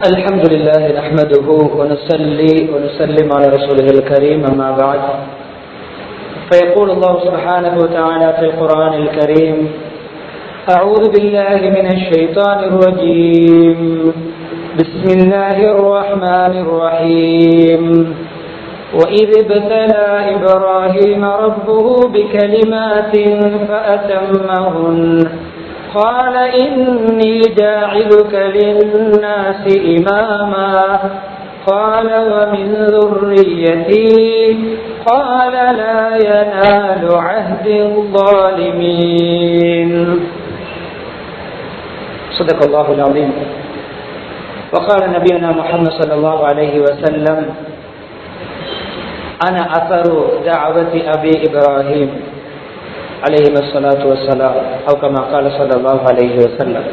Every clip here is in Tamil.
الحمد لله نحمده ونصلي ونسلم على رسوله الكريم أما بعد فيقول الله سبحانه وتعالى في القرآن الكريم أعوذ بالله من الشيطان الرجيم بسم الله الرحمن الرحيم وإذ ابتلى إبراهيم ربه بكلمات فأتمهن قال إني جاعلك للناس إماما قال ومن ذريتي قال لا ينال عهد الظالمين صدق الله العظيم وقال نبينا محمد صلى الله عليه وسلم أنا أثر دعوة أبي إبراهيم عليه الصلاة والسلام أو كما قال صلى الله عليه وسلم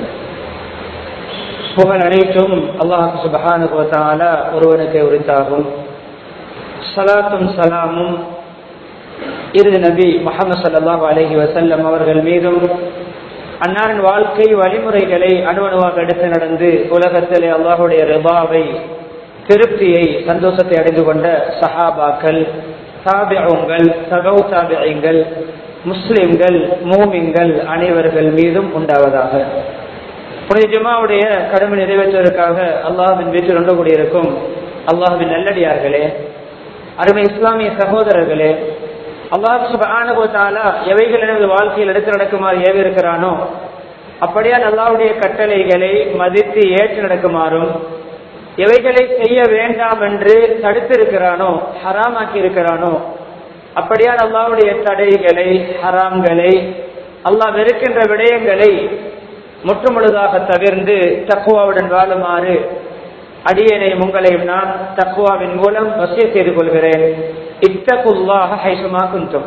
புகழ் அனைத்தும் அல்லாஹ் சுபஹானுவத்தால ஒருவனுக்கு உரித்தாகும் சலாத்தும் சலாமும் இறுதி நபி முகமது சல்லாஹூ அலஹி வசல்லம் அவர்கள் மீதும் அன்னாரின் வாழ்க்கை வழிமுறைகளை அணுவணுவாக எடுத்து நடந்து உலகத்திலே அல்லாஹுடைய ரிபாவை திருப்தியை சந்தோஷத்தை அடைந்து கொண்ட சஹாபாக்கள் தாபியங்கள் சகௌ தாபியங்கள் முஸ்லிம்கள் மூமிங்கள் அனைவர்கள் மீதும் உண்டாவதாக புனித ஜுமாவுடைய கடமை நிறைவேற்றுவதற்காக அல்லாஹின் வீட்டில் ஒன்று கூடியிருக்கும் அல்லாஹின் நல்லடியார்களே அருமை இஸ்லாமிய சகோதரர்களே அல்லாஹ் சுபானுபத்தாலா எவைகள் எனது வாழ்க்கையில் எடுத்து நடக்குமாறு ஏவி இருக்கிறானோ அப்படியால் அல்லாவுடைய கட்டளைகளை மதித்து ஏற்று நடக்குமாறும் எவைகளை செய்ய வேண்டாம் என்று தடுத்திருக்கிறானோ ஹராமாக்கி இருக்கிறானோ அப்படியால் அல்லாவுடைய தடைகளை ஹராம்களை அல்லாஹ் வெறுக்கின்ற விடயங்களை முற்றுமுழுதாக தவிர்ந்து தக்குவாவுடன் வாழுமாறு அடியனை உங்களையும் நான் தக்குவாவின் மூலம் வசிய செய்து கொள்கிறேன் இத்தகுல்லாக ஹைசுமா குந்தும்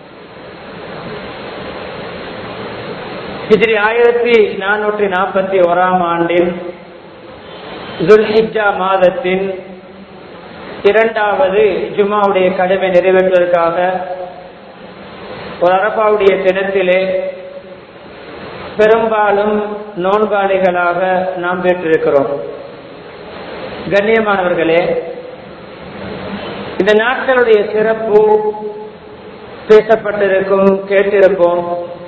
ஹிஜ்ரி ஆயிரத்தி நானூற்றி நாற்பத்தி ஓராம் ஆண்டின் துல்ஹிஜா மாதத்தின் இரண்டாவது ஜுமாவுடைய கடமை நிறைவேற்றுவதற்காக ஒரு அரபாவுடைய தினத்திலே பெரும்பாலும் நோன்பாளிகளாக நாம் பெற்றிருக்கிறோம் கண்ணியமானவர்களே இந்த நாட்களுடைய சிறப்பு பேசப்பட்டிருக்கும் கேட்டிருப்போம்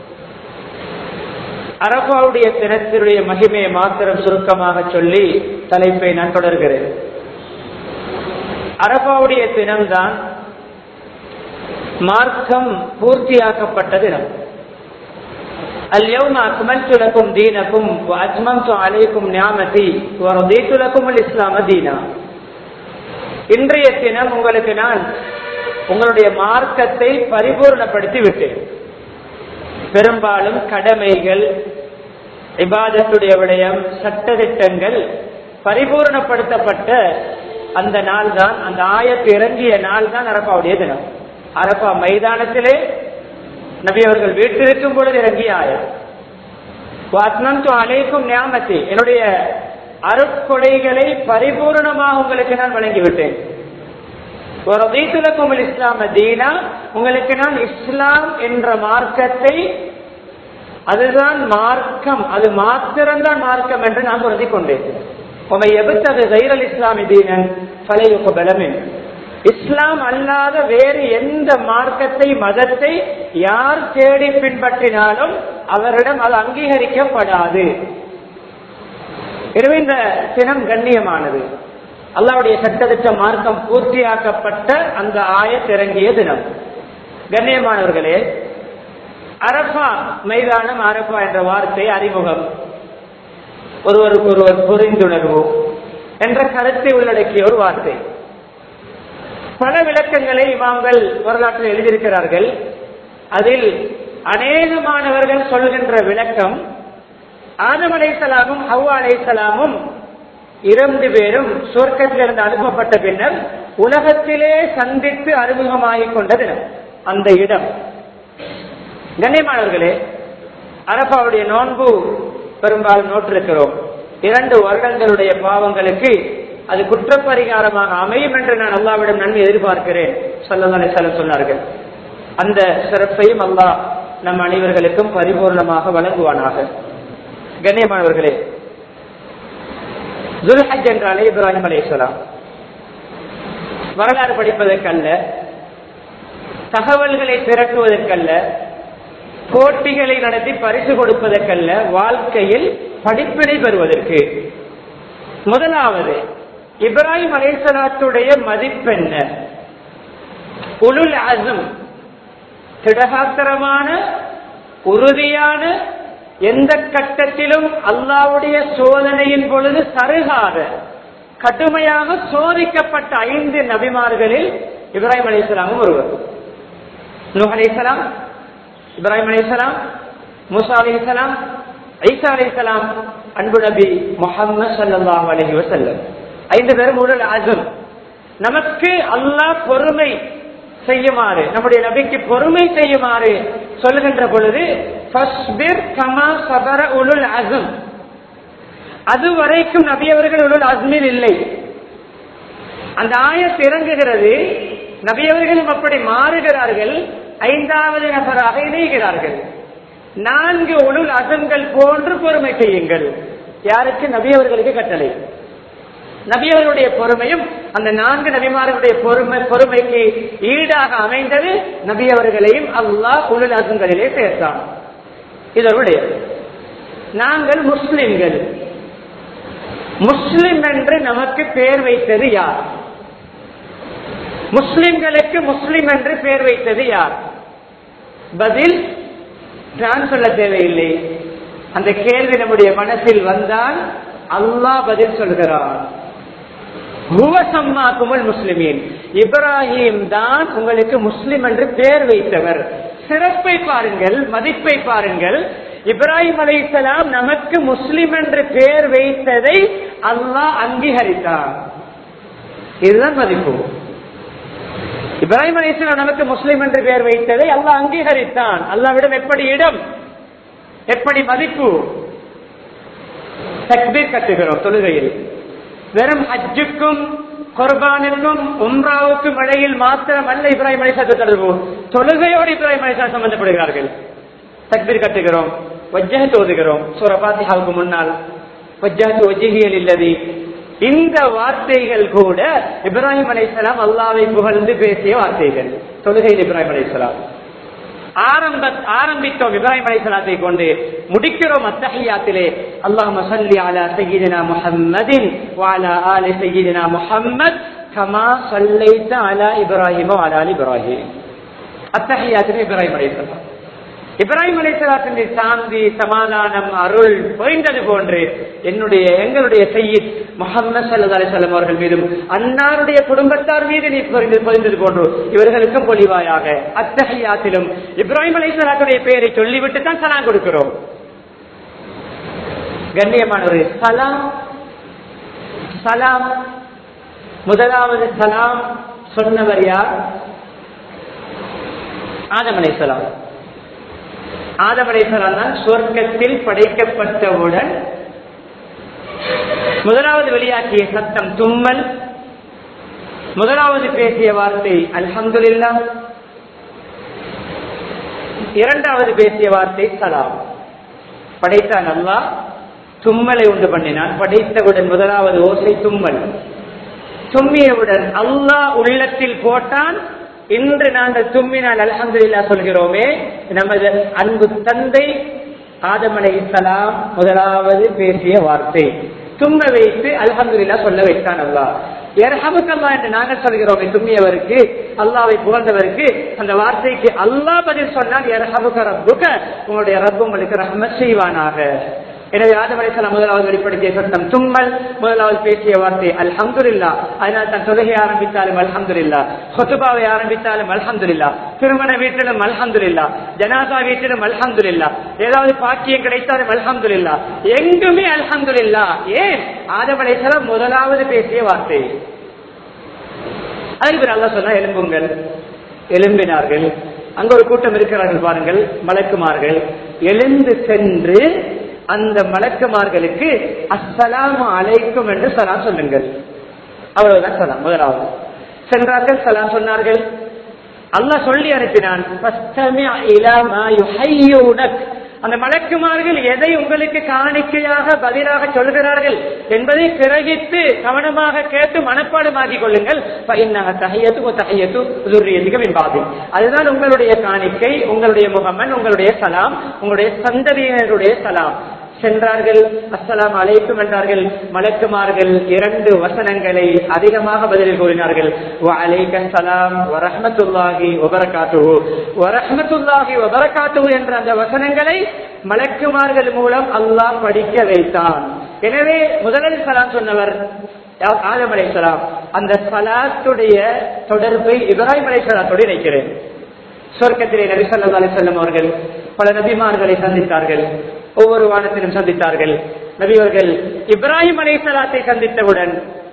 அரபாவுடைய தினத்தினுடைய மகிமையை மாத்திரம் சுருக்கமாக சொல்லி தலைப்பை நான் தொடர்கிறேன் அரபாவுடைய தினம்தான் மார்க்கம் பூர்த்தியாக்கப்பட்ட தினம் اليوم أكملت لكم دينكم وأتممت عليكم نعمتي ورضيت لكم الإسلام دينا இன்றைய தினம் உங்களுக்கு நான் உங்களுடைய மார்க்கத்தை பரிபூர்ணப்படுத்தி விட்டேன் பெரும்பாலும் கடமைகள் இபாதத்துடைய விடயம் சட்டத்திட்டங்கள் பரிபூர்ணப்படுத்தப்பட்ட அந்த நாள் தான் அந்த ஆயத்து இறங்கிய நாள் தான் அரப்பாவுடைய தினம் அரப்பா மைதானத்திலே நபி அவர்கள் வீட்டிருக்கும் பொழுது இறங்கிய ஆயம் அலைக்கும் ஞாபகத்தை என்னுடைய அருட்கொடைகளை பரிபூர்ணமாக உங்களுக்கு நான் வழங்கிவிட்டேன் ஒரு இஸ்லாம தீனா உங்களுக்கு நான் இஸ்லாம் என்ற மார்க்கத்தை அதுதான் மார்க்கம் அது மாத்திரம்தான் மார்க்கம் என்று நான் பொருந்தி கொண்டேன் உமை எபுத்தது கைரல் இஸ்லாமி தீனன் பலையுக பலமின் இஸ்லாம் அல்லாத வேறு எந்த மார்க்கத்தை மதத்தை யார் தேடி பின்பற்றினாலும் அவரிடம் அது அங்கீகரிக்கப்படாது எனவே இந்த தினம் கண்ணியமானது அல்லாவுடைய சட்டத்திட்ட மார்க்கம் பூர்த்தியாக்கப்பட்ட அந்த ஆயத்திறங்கிய தினம் கண்ணியமானவர்களே அரபா மைதானம் அரபா என்ற வார்த்தை அறிமுகம் ஒருவருக்கு ஒருவர் புரிந்துணர்வு என்ற கருத்தை உள்ளடக்கிய ஒரு வார்த்தை பல விளக்கங்களை இமாம்கள் வரலாற்றில் எழுதியிருக்கிறார்கள் அதில் அநேகமானவர்கள் சொல்கின்ற விளக்கம் ஆதம் அலைசலாமும் ஹவ்வா அலைசலாமும் இரண்டு பேரும் சொர்க்கத்திலிருந்து அனுப்பப்பட்ட பின்னர் உலகத்திலே சந்தித்து அறிமுகமாகிக் கொண்ட தினம் அந்த இடம் கண்ணியமானவர்களே அரபாவுடைய நோன்பு பெரும்பாலும் நோற்றிருக்கிறோம் இரண்டு வருடங்களுடைய பாவங்களுக்கு அது குற்றப்பரிகாரமாக அமையும் என்று நான் அல்லாவிடம் நன்மை எதிர்பார்க்கிறேன் சொல்லதானே சொல்ல சொன்னார்கள் அந்த சிறப்பையும் அல்லாஹ் நம் அனைவர்களுக்கும் பரிபூர்ணமாக வழங்குவானாக கண்ணியமானவர்களே துல்ஹஜ் என்றாலே இப்ராஹிம் அலைஹிஸ்ஸலாம் வரலாறு படிப்பதற்கல்ல தகவல்களை திரட்டுவதற்கல்ல போட்டிகளை நடத்தி பரிசு கொடுப்பதற்கல்ல வாழ்க்கையில் படிப்பினை பெறுவதற்கு முதலாவது இப்ராஹிம் அலைசலாத்துடைய மதிப்பெண்ண உலுல் அசம் திடகாத்திரமான உறுதியான எந்த கட்டத்திலும் அல்லாவுடைய சோதனையின் பொழுது சருகாத கடுமையாக சோதிக்கப்பட்ட ஐந்து நபிமார்களில் இப்ராஹிம் அலிஸ்லாமும் ஒருவர் நூஹ் அலிஸ்லாம் இப்ராஹிம் அலிஸ்லாம் மூசா அலிஸ்லாம் ஐசா அலிஸ்லாம் அன்பு நபி முகமது சல்லாஹ் அலஹி வசல்லம் ஐந்து பேரும் உடல் அசம் நமக்கு அல்லாஹ் பொறுமை செய்யுமாறு நம்முடைய நபிக்கு பொறுமை செய்யுமாறு சொல்லுகின்ற பொழுது அசம் அது வரைக்கும் நபி அவர்கள் உள்ள அஸ்மில் இல்லை அந்த ஆயத்து இறங்குகிறது நபி அவர்களும் அப்படி மாறுகிறார்கள் ஐந்தாவது நபராக இணைகிறார்கள் நான்கு உளுள் அசம்கள் போன்று பொறுமை செய்யுங்கள் யாருக்கு நபி அவர்களுக்கு கட்டளை நபியவர்களுடைய பொறுமையும் அந்த நான்கு நபிமார்களுடைய பொறுமை பொறுமைக்கு ஈடாக அமைந்தது நபியவர்களையும் அல்லாஹ் உளுள் அசங்களிலே சேர்த்தான் இதனுடைய நாங்கள் முஸ்லிம்கள் முஸ்லிம் என்று நமக்கு பெயர் வைத்தது யார் முஸ்லிம்களுக்கு முஸ்லிம் என்று பெயர் வைத்தது யார் பதில் நான் சொல்ல தேவையில்லை அந்த கேள்வி நம்முடைய மனசில் வந்தால் அல்லாஹ் பதில் சொல்கிறான் முஸ்லிமின் இப்ராஹிம் தான் உங்களுக்கு முஸ்லிம் என்று பெயர் வைத்தவர் சிறப்பை பாருங்கள் மதிப்பை பாருங்கள் இப்ராஹிம் அலைசலாம் நமக்கு முஸ்லிம் என்று பெயர் வைத்ததை அல்லாஹ் அங்கீகரித்தார் இதுதான் மதிப்பு இப்ராஹிம் அலைசலாம் நமக்கு முஸ்லிம் என்று பெயர் வைத்ததை அல்லாஹ் அங்கீகரித்தான் அல்லாவிடம் எப்படி இடம் எப்படி மதிப்பு தக்பீர் கட்டுகிறோம் தொழுகையில் வெறும் ஹஜ்ஜுக்கும் குர்பானுக்கும் உம்ராவுக்கும் இடையில் மாத்திரம் அல்ல இப்ராஹிம் அலிசாத்து தொடர்பு தொழுகையோடு இப்ராஹிம் அலிசா சம்பந்தப்படுகிறார்கள் தக்பீர் கட்டுகிறோம் வஜ்ஜகத்து ஓதுகிறோம் சூர பாத்திஹாவுக்கு முன்னால் வஜ்ஜகத்து ஒஜிகியல் இல்லது இந்த வார்த்தைகள் கூட இப்ராஹிம் அலைசலாம் அல்லாவை புகழ்ந்து பேசிய வார்த்தைகள் தொழுகையில் இப்ராஹிம் அலைசலாம் ஆரம்ப ஆரம்பித்தோம் இப்ராஹிம் அலைசலாத்தை கொண்டு முடிக்கிறோம் அத்தஹியாத்திலே அல்லாஹ் சல்லி அலா சையீதினா முஹம்மதின் வாலா ஆலி சையீதினா முஹம்மத் கமா சல்லைத்த அலா இப்ராஹிமோ அலால் இப்ராஹிம் அத்தஹியாத்திலே இப்ராஹிம் அலைசலாம் இப்ராஹிம் அலிசலாத்தின் சாந்தி சமாதானம் அருள் பொய்ந்தது போன்று என்னுடைய எங்களுடைய செய்யத் முகமது சல்லா அலிசல்லாம் அவர்கள் மீதும் அன்னாருடைய குடும்பத்தார் மீது நீ பொறிந்து பொறிந்தது போன்று இவர்களுக்கும் பொழிவாயாக அத்தகையாத்திலும் இப்ராஹிம் அலிசலாத்துடைய பெயரை சொல்லிவிட்டு தான் சலாம் கொடுக்கிறோம் கண்ணியமானவர் சலாம் சலாம் முதலாவது சலாம் சொன்னவர் யார் ஆதம் அலைசலாம் ஆதம் அலைசலாம் தான் சொர்க்கத்தில் படைக்கப்பட்டவுடன் முதலாவது வெளியாக்கிய சத்தம் தும்மல் முதலாவது பேசிய வார்த்தை அல்ஹம்துலில்லா இரண்டாவது பேசிய வார்த்தை சலாம் படைத்தான் அல்லா தும்மலை உண்டு பண்ணினான் படைத்தவுடன் முதலாவது ஓசை தும்மல் தும்மியவுடன் அல்லாஹ் உள்ளத்தில் போட்டான் இன்று நாங்கள் தும்மினால் அலமதுல்லா சொல்கிறோமே நமது அன்பு தந்தை ஆதமலை சலாம் முதலாவது பேசிய வார்த்தை தும்ம வைத்து அல்ஹம்துல்லா சொல்ல வைத்தான் அல்லா எரஹமுக்கல்லா என்று நாங்கள் சொல்கிறோமே தும்மியவருக்கு அல்லாவை புகழ்ந்தவருக்கு அந்த வார்த்தைக்கு அல்லாஹ் பதில் சொன்னால் எரஹமுக ரப்புக உங்களுடைய ரப்பு உங்களுக்கு ரஹ்மத் செய்வானாக எனவே ஆதம் அலிசலாம் முதலாவது வெளிப்படுத்திய சத்தம் தும்மல் முதலாவது பேசிய வார்த்தை அல்ஹம்துல்லா அதனால் தன் தொழுகை ஆரம்பித்தாலும் அல்ஹம்துல்லா ஹொத்துபாவை ஆரம்பித்தாலும் அல்ஹம்துல்லா திருமண வீட்டிலும் அல்ஹம்துல்லா ஜனாசா வீட்டிலும் அல்ஹம்துல்லா ஏதாவது பாக்கியம் கிடைத்தாலும் அல்ஹம்துல்லா எங்குமே அல்ஹம்துல்லா ஏன் ஆதம் அலிசலாம் முதலாவது பேசிய வார்த்தை அதுக்கு பிறகு அல்லா சொன்னா எலும்புங்கள் எலும்பினார்கள் அங்க ஒரு கூட்டம் இருக்கிறார்கள் பாருங்கள் மலக்குமார்கள் எழுந்து சென்று அந்த மலக்குமார்களுக்கு அஸ்ஸலாமு அலைக்கும் என்று சலாம் சொல்லுங்கள் அவ்வளவுதான் சலாம் முதலாவது சென்றார்கள் சலாம் சொன்னார்கள் அல்லாஹ் சொல்லி அனுப்பினான் அந்த மலக்குமார்கள் எதை உங்களுக்கு காணிக்கையாக பதிலாக சொல்கிறார்கள் என்பதை கிரகித்து கவனமாக கேட்டு மனப்பாடமாக்கிக் கொள்ளுங்கள் தகையத்து தகையத்து துரியதிகம் என்பாது அதுதான் உங்களுடைய காணிக்கை உங்களுடைய முகமன் உங்களுடைய சலாம் உங்களுடைய சந்ததியினருடைய சலாம் சென்றார்கள் அஸ்ஸலாம் அலைக்கும் என்றார்கள் மலக்குமார்கள் இரண்டு வசனங்களை அதிகமாக பதிலில் கூறினார்கள் அலைக்கன் சலாம் வரஹமத்துல்லாஹி வபரகாத்துஹு வரஹமத்துல்லாஹி வபரகாத்துஹு என்ற அந்த வசனங்களை மலக்குமார்கள் மூலம் அல்லாஹ் படிக்க வைத்தான் எனவே முதலில் சலாம் சொன்னவர் ஆதம் அலைசலாம் அந்த சலாத்துடைய தொடர்பை இப்ராஹிம் அலைசலாத்தோடு இணைக்கிறேன் சொர்க்கத்திலே நபி சொல்லா அலிசல்லம் அவர்கள் பல நபிமார்களை சந்தித்தார்கள் ஒவ்வொரு வானத்திலும் சந்தித்தார்கள் நபிவர்கள் இப்ராஹிம் அலைசலாத்தை சந்தித்தவுடன்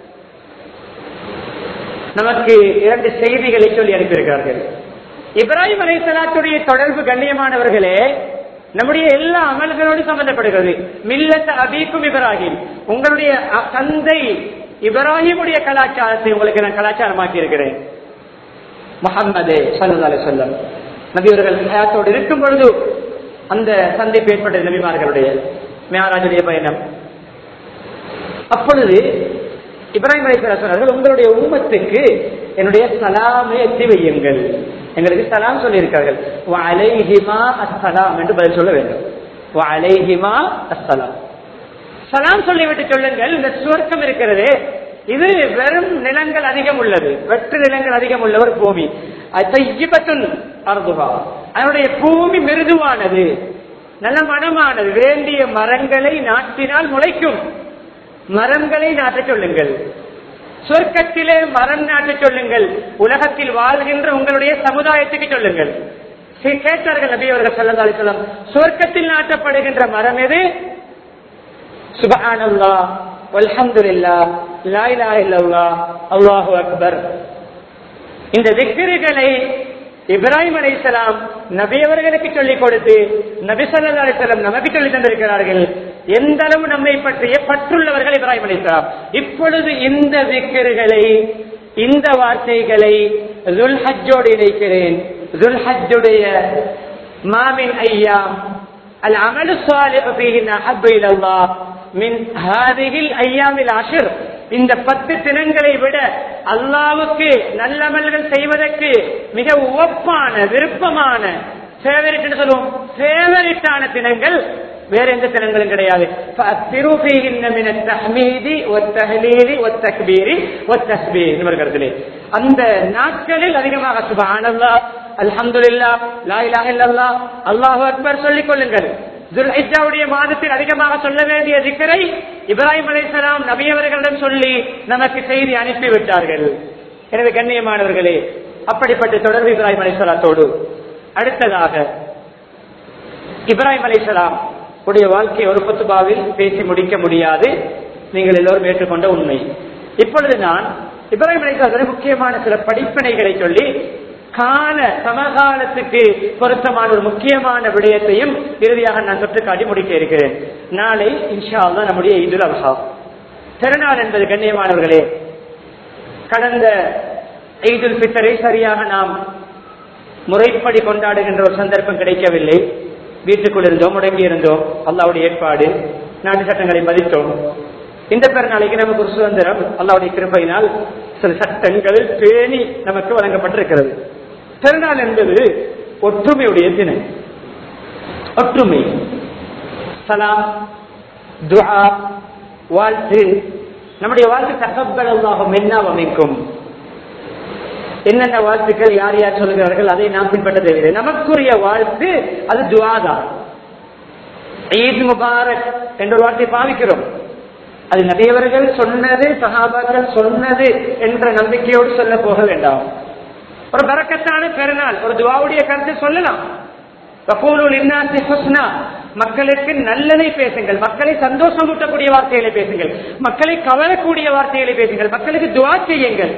நமக்கு இரண்டு செய்திகளை சொல்லி அனுப்பியிருக்கிறார்கள் இப்ராஹிம் அலைசலாத்துடைய தொடர்பு கண்ணியமானவர்களே நம்முடைய எல்லா அமல்களோடு சம்பந்தப்படுகிறது மில்லத்த அபீக்கும் இப்ராஹிம் உங்களுடைய தந்தை இப்ராஹிமுடைய கலாச்சாரத்தை உங்களுக்கு நான் கலாச்சாரமாக்கி இருக்கிறேன் முகம்மது சல்லா அலி சொல்லம் நபியவர்கள் ஹயாத்தோடு இருக்கும் பொழுது அந்த சந்திப்பு ஏற்பட்டது நபிமார்களுடைய மேராஜுடைய பயணம் அப்பொழுது இப்ராஹிம் அலி சொன்னார்கள் உங்களுடைய உம்மத்துக்கு என்னுடைய சலாமை எத்தி வையுங்கள் எங்களுக்கு சலாம் சொல்லியிருக்கார்கள் அலைஹிமா அஸ்ஸலாம் என்று பதில் சொல்ல வேண்டும் அலைஹிமா அஸ்ஸலாம் சலாம் சொல்லிவிட்டு சொல்லுங்கள் இந்த சுவர்க்கம் இருக்கிறது இது வெறும் நிலங்கள் அதிகம் உள்ளது வெற்று நிலங்கள் அதிகம் உள்ள ஒரு பூமி அர்துகா அதனுடைய பூமி மிருதுவானது நல்ல மனமானது வேண்டிய மரங்களை நாட்டினால் முளைக்கும் மரங்களை நாட்டச் சொல்லுங்கள் சொர்க்கத்திலே மரம் நாட்டச் சொல்லுங்கள் உலகத்தில் வாழ்கின்ற உங்களுடைய சமுதாயத்துக்கு சொல்லுங்கள் கேட்டார்கள் நபி அவர்கள் சொல்லதாலி சொல்லம் சொர்க்கத்தில் நாட்டப்படுகின்ற மரம் எது சுபஹானல்லா அல்ஹம்துலில்லா லா இலாஹ இல்லல்லாஹ் அல்லாஹு அக்பர் இந்த திக்ருகளை இப்ராஹிம் அலைஹிஸ்ஸலாம் நபி அவர்களுக்கு சொல்லிக் கொடுத்து நபி ஸல்லல்லாஹு அலைஹி வஸல்லம் நமக்கு சொல்லி தந்திருக்கிறார்கள் எந்த அளவு நம்மை பற்றிய பற்றுள்ளவர்கள் இப்ராஹிம் அலைஹிஸ்ஸலாம் இப்பொழுது இந்த திக்ருகளை இந்த வார்த்தைகளை துல்ஹஜ்ஜோடு இணைக்கிறேன் துல்ஹஜ்ஜுடைய மாமின் ஐயாம் அல் அமலு சாலிஹ் ஃபீஹி அஹப்பு இலல்லாஹ் மின் ஹாதிஹில் ஐயாமில் அஷர் இந்த பத்து தினங்களை விட அல்லாவுக்கு நல்லமல்கள் செய்வதற்கு மிக உவப்பான விருப்பமான ஃபேவரட் சொல்லுவோம் ஃபேவரட்டான தினங்கள் வேற எந்த தினங்களும் கிடையாது அந்த நாட்களில் அதிகமாக சுபானல்லா அல்ஹம்துலில்லா லா இலாஹ இல்லல்லாஹ் அல்லாஹு அக்பர் சொல்லிக் கொள்ளுங்கள் துல்ஹிஜாவுடைய மாதத்தில் அதிகமாக சொல்ல வேண்டிய திக்கரை இப்ராஹிம் அலைசலாம் நபியவர்களிடம் சொல்லி நமக்கு செய்தி அனுப்பிவிட்டார்கள் எனவே கண்ணியமானவர்களே அப்படிப்பட்ட தொடர்பு இப்ராஹிம் அலைசலாத்தோடு அடுத்ததாக இப்ராஹிம் அலைசலாம் உடைய வாழ்க்கை ஒரு பத்துபாவில் பேசி முடிக்க முடியாது நீங்கள் எல்லோரும் ஏற்றுக்கொண்ட உண்மை இப்பொழுது நான் இப்ராஹிம் அலைசலாத்துடைய முக்கியமான சில படிப்பினைகளை சொல்லி கால சமகாலத்துக்கு பொருத்தமான ஒரு முக்கியமான விடயத்தையும் இறுதியாக நான் தொற்று காட்டி முடிக்க இருக்கிறேன் நாளை இன்ஷா தான் நம்முடைய இதுல் அல்ஹா திருநாள் என்பது கண்ணியமானவர்களே கடந்த ஈதுல் பித்தரை சரியாக நாம் முறைப்படி கொண்டாடுகின்ற ஒரு சந்தர்ப்பம் கிடைக்கவில்லை வீட்டுக்குள் இருந்தோம் முடங்கி இருந்தோம் அல்லாவுடைய ஏற்பாடு நாட்டு சட்டங்களை மதித்தோம் இந்த பெருநாளைக்கு நமக்கு ஒரு சுதந்திரம் அல்லாவுடைய கிருப்பையினால் சில சட்டங்கள் பேணி நமக்கு வழங்கப்பட்டிருக்கிறது பெருநாள் என்பது ஒற்றுமையுடைய தினம் ஒற்றுமை சலாம் துஆ வாழ்த்து நம்முடைய வாழ்த்து தகப்பல் அல்லாஹும் என்ன அமைக்கும் என்னென்ன வாழ்த்துக்கள் யார் யார் சொல்கிறார்கள் அதை நாம் பின்பற்ற தேவையில்லை நமக்குரிய வாழ்த்து அது துவா தான் ஈத் முபாரக் என்ற ஒரு வார்த்தை பாவிக்கிறோம் அது நிறையவர்கள் சொன்னது சகாபாக்கள் சொன்னது என்ற நம்பிக்கையோடு சொல்ல போக வேண்டாம் ஒரு பறக்கத்தான பெருநாள் ஒரு துவாவுடைய கருத்தை சொல்லலாம் மக்களுக்கு நல்லதை பேசுங்கள் மக்களை சந்தோஷம் ஊட்டக்கூடிய வார்த்தைகளை பேசுங்கள் மக்களை கவரக்கூடிய வார்த்தைகளை பேசுங்கள் மக்களுக்கு துவா செய்யுங்கள்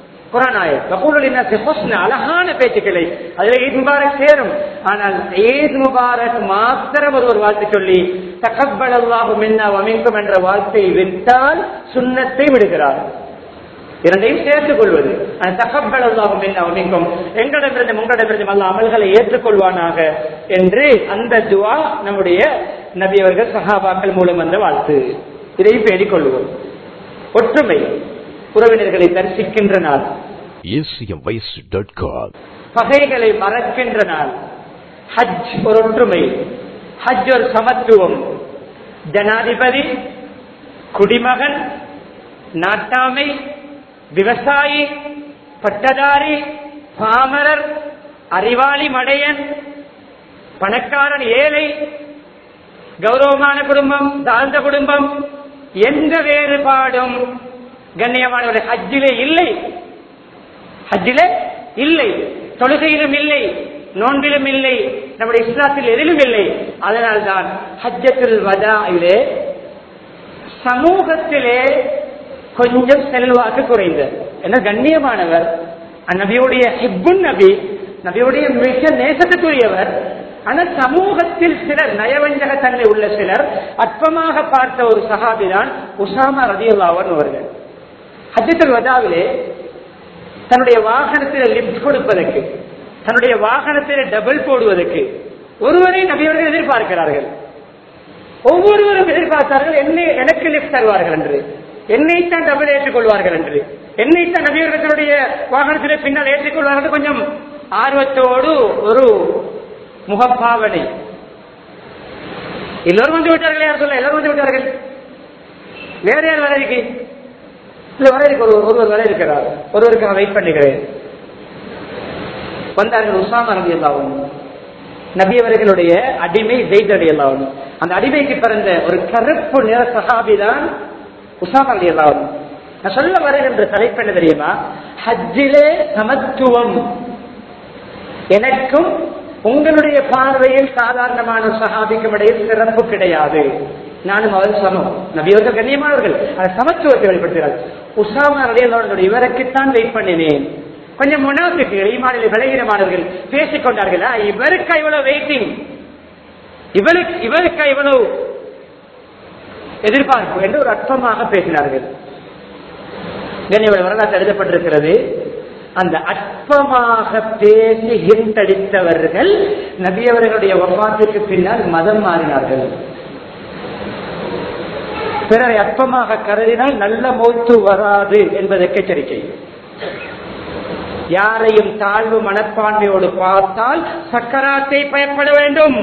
அழகான பேச்சுக்களை அதுல ஈத் முபாரக் சேரும் ஆனால் ஈத் முபாரக் மாத்திரம் ஒரு வாழ்த்து சொல்லி தகப்பல் அல்லாஹும் என்ன அமைக்கும் என்ற வார்த்தையை விட்டால் சுண்ணத்தை விடுகிறார் இரண்டையும் சேர்த்துக் கொள்வது தகப்பல் அல்லாஹும் எங்களிடமிருந்து உங்களிடமிருந்து அல்ல அமல்களை ஏற்றுக்கொள்வானாக என்று அந்த துவா நம்முடைய நபி அவர்கள் சஹாபாக்கள் மூலம் வந்த வாழ்த்து இதை பேடிக் கொள்வோம் ஒற்றுமை உறவினர்களை தரிசிக்கின்ற நாள் acmvoice.com பகைகளை மறக்கின்ற நாள் ஹஜ் ஒரு ஒற்றுமை ஹஜ் ஒரு சமத்துவம் ஜனாதிபதி குடிமகன் நாட்டாமை விவசாயி பட்டதாரி பாமரர் அறிவாளி மடையன் பணக்காரன் ஏழை கௌரவமான குடும்பம் தாழ்ந்த குடும்பம் எந்த வேறுபாடும் கண்ணியமானவர்கள் ஹஜ்ஜிலே இல்லை ஹஜ்ஜிலே இல்லை தொழுகையிலும் இல்லை நோன்பிலும் இல்லை நம்முடைய இஸ்லாத்தில் எதிலும் இல்லை அதனால்தான் ஹஜ்ஜத்துல் வதாயிலே சமூகத்திலே கொஞ்சம் செல்வாக்கு குறைந்தது என்ன கண்ணியமானவர் நபியுடைய ஹிப்புன் நபி நபியுடைய மிக நேசத்துக்குரியவர் ஆனால் சமூகத்தில் சிலர் நயவஞ்சக தன்மை உள்ள சிலர் அற்பமாக பார்த்த ஒரு சகாபிதான் உசாமா ரதியுல்லாவன் அவர்கள் ஹஜ்ஜத்துல் வதாவிலே தன்னுடைய வாகனத்தில் லிப்ட் கொடுப்பதற்கு தன்னுடைய வாகனத்தில் டபுள் போடுவதற்கு ஒருவரை நபியவர்கள் எதிர்பார்க்கிறார்கள் ஒவ்வொருவரும் எதிர்பார்த்தார்கள் என்னை எனக்கு லிப்ட் தருவார்கள் என்று என்னைத்தான் டபுள் ஏற்றுக்கொள்வார்கள் என்று என்னைத்தான் நபியவர்கள் தன்னுடைய வாகனத்திலே பின்னால் ஏற்றுக்கொள்வார்கள் கொஞ்சம் ஆர்வத்தோடு ஒரு முகப்பாவனை எல்லோரும் வந்து விட்டார்கள் யார் சொல்ல எல்லாரும் வந்து விட்டார்கள் வேற யார் வர இருக்கு இல்ல வர இருக்கு ஒரு ஒருவர் வர இருக்கிறார் ஒருவருக்கு நான் வெயிட் பண்ணுகிறேன் வந்தார்கள் உசாமா நபி அல்லாவும் நபி அவர்களுடைய அடிமை ஜெயித் அலி அல்லாவும் அந்த அடிமைக்கு பிறந்த ஒரு கருப்பு நிற சஹாபி தான் உசாமா அலி அல்லாவும் நான் சொல்ல வருகின்ற தலைப்பு என்ன தெரியுமா ஹஜ்ஜிலே சமத்துவம் எனக்கும் உங்களுடைய பார்வையில் சாதாரணமான சகாபிக்கும் இடையில் சிறப்பு கிடையாது நானும் அவர் சமம் நபியவர்கள் கண்ணியமானவர்கள் அந்த சமத்துவத்தை வெளிப்படுத்துகிறார் உசாமா அடையலோடைய இவருக்குத்தான் வெயிட் பண்ணினேன் கொஞ்சம் முனாஃபிக்கு ஈமானில் விளைகிறமானவர்கள் பேசிக் கொண்டார்களா இவருக்கு இவ்வளவு வெயிட்டிங் இவருக்கு இவருக்கு இவ்வளவு எதிர்பார்ப்பு என்று ஒரு அற்பமாக பேசினார்கள் கண்ணியவர்கள் வரலாற்று எழுதப்பட்டிருக்கிறது அந்த அற்பமாக பேசி ஹிண்டடித்தவர்கள் நபியவர்களுடைய ஒப்பாத்திற்கு பின்னால் மதம் மாறினார்கள் பிறரை அற்பமாக கருதினால் நல்ல மௌத்து வராது என்பதற்கு எச்சரிக்கை யாரையும் தாழ்வு மனப்பான்மையோடு பார்த்தால் சக்கராத்தை பயப்பட வேண்டும்